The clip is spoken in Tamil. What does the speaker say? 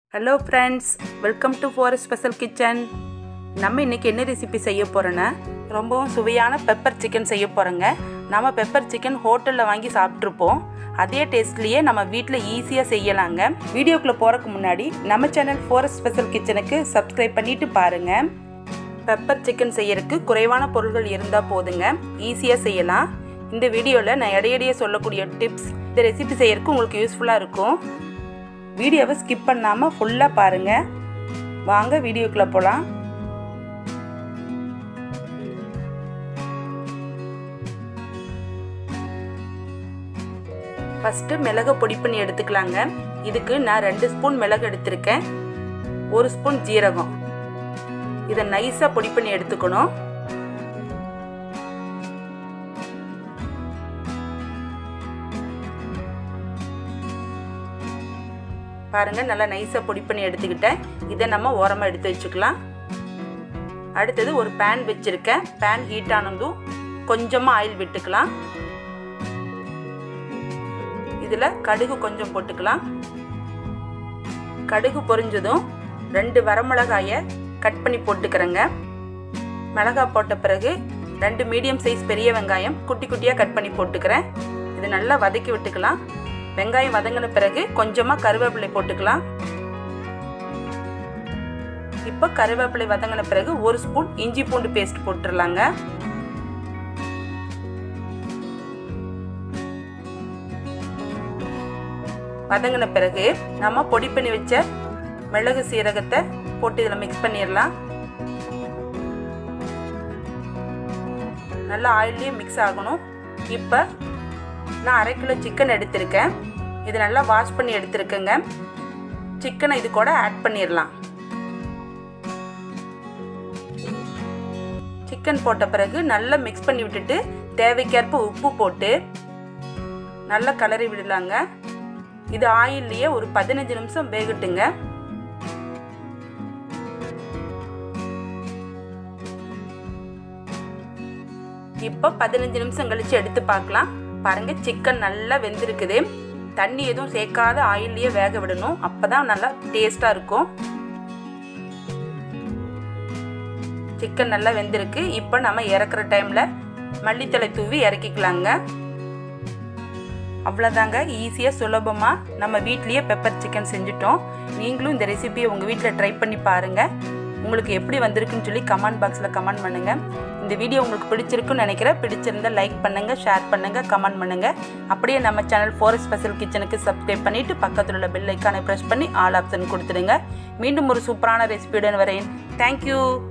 hello friends welcome to for special kitchen நம்ம இன்றைக்கி என்ன ரெசிபி செய்ய போகிறோன்னா ரொம்பவும் சுவையான பெப்பர் சிக்கன் செய்ய போகிறோங்க நம்ம பெப்பர் சிக்கன் ஹோட்டலில் வாங்கி சாப்பிட்ருப்போம் அதே டேஸ்ட்லேயே நம்ம வீட்டில் ஈஸியாக செய்யலாங்க வீடியோக்குள்ளே போகிறதுக்கு முன்னாடி நம்ம சேனல் ஃபார் ஸ்பெஷல் கிச்சனுக்கு சப்ஸ்கிரைப் பண்ணிவிட்டு பாருங்கள் பெப்பர் சிக்கன் செய்யறதுக்கு குறைவான பொருட்கள் இருந்தால் போதுங்க ஈஸியாக செய்யலாம் இந்த வீடியோவில் நான் இடையிடையே சொல்லக்கூடிய டிப்ஸ் இந்த ரெசிபி செய்யறதுக்கு உங்களுக்கு யூஸ்ஃபுல்லாக இருக்கும் வீடியோவை ஸ்கிப் பண்ணாமல் ஃபுல்லாக பாருங்கள் வாங்க வீடியோக்குள்ளே போகலாம் ஃபஸ்ட்டு மிளகை பொடி பண்ணி எடுத்துக்கலாங்க இதுக்கு நான் ரெண்டு ஸ்பூன் மிளகு எடுத்திருக்கேன் ஒரு ஸ்பூன் ஜீரகம் இதை நைஸாக பொடி பண்ணி எடுத்துக்கணும் பாருங்கள் நல்லா நைஸாக பொடி பண்ணி எடுத்துக்கிட்டேன் இதை நம்ம ஓரமாக எடுத்து வச்சுக்கலாம் அடுத்தது ஒரு பேன் வச்சுருக்கேன் பேன் ஹீட் ஆனதும் கொஞ்சமாக ஆயில் விட்டுக்கலாம் இதில் கடுகு கொஞ்சம் போட்டுக்கலாம் கடுகு பொரிஞ்சதும் ரெண்டு வரமிளகாயை கட் பண்ணி போட்டுக்கிறேங்க மிளகாய் போட்ட பிறகு ரெண்டு மீடியம் சைஸ் பெரிய வெங்காயம் குட்டி குட்டியாக கட் பண்ணி போட்டுக்கிறேன் இது நல்லா வதக்கி விட்டுக்கலாம் வெங்காயம் வதங்கின பிறகு கொஞ்சமாக கருவேப்பிலை போட்டுக்கலாம் இப்போ கருவேப்பிலை வதங்கின பிறகு ஒரு ஸ்பூன் இஞ்சி பூண்டு பேஸ்ட் போட்டுடலாங்க வதங்கின பிறகு நம்ம பொடி பண்ணி வச்ச மிளகு சீரகத்தை போட்டு இதில் மிக்ஸ் பண்ணிடலாம் நல்லா ஆயிலையும் மிக்ஸ் ஆகணும் இப்போ நான் அரை கிலோ சிக்கன் எடுத்திருக்கேன் இது நல்லா வாஷ் பண்ணி எடுத்திருக்கேங்க சிக்கனை இது கூட ஆட் பண்ணிடலாம் சிக்கன் போட்ட பிறகு நல்லா மிக்ஸ் பண்ணி விட்டுட்டு தேவைக்கேற்ப உப்பு போட்டு நல்லா கலரி விடலாங்க இது ஆயில்லையே ஒரு பதினஞ்சு நிமிஷம் வேகட்டுங்க இப்போ பதினஞ்சு நிமிஷம் கழிச்சு எடுத்து பார்க்கலாம் பாருங்க சிக்கன் நல்லா வெந்திருக்குது தண்ணி எதுவும் சேர்க்காத ஆயில்லையே வேக விடணும் அப்பதான் நல்லா டேஸ்டா இருக்கும் சிக்கன் நல்லா வெந்திருக்கு இப்போ நம்ம இறக்குற டைம்ல மல்லித்தலை தூவி இறக்கிக்கலாங்க அவ்வளோதாங்க ஈஸியாக சுலபமாக நம்ம வீட்லேயே பெப்பர் சிக்கன் செஞ்சுட்டோம் நீங்களும் இந்த ரெசிபியை உங்கள் வீட்டில் ட்ரை பண்ணி பாருங்கள் உங்களுக்கு எப்படி வந்திருக்குன்னு சொல்லி கமெண்ட் பாக்ஸில் கமெண்ட் பண்ணுங்கள் இந்த வீடியோ உங்களுக்கு பிடிச்சிருக்குன்னு நினைக்கிறேன் பிடிச்சிருந்தா லைக் பண்ணுங்கள் ஷேர் பண்ணுங்கள் கமெண்ட் பண்ணுங்கள் அப்படியே நம்ம சேனல் ஃபோர் ஸ்பெஷல் கிச்சனுக்கு சப்ஸ்கிரைப் பண்ணிவிட்டு பக்கத்தில் உள்ள பெல் ஐக்கானை ப்ரெஸ் பண்ணி ஆல் ஆப்ஷன் கொடுத்துடுங்க மீண்டும் ஒரு சூப்பரான ரெசிபியுடன் வரேன் தேங்க்யூ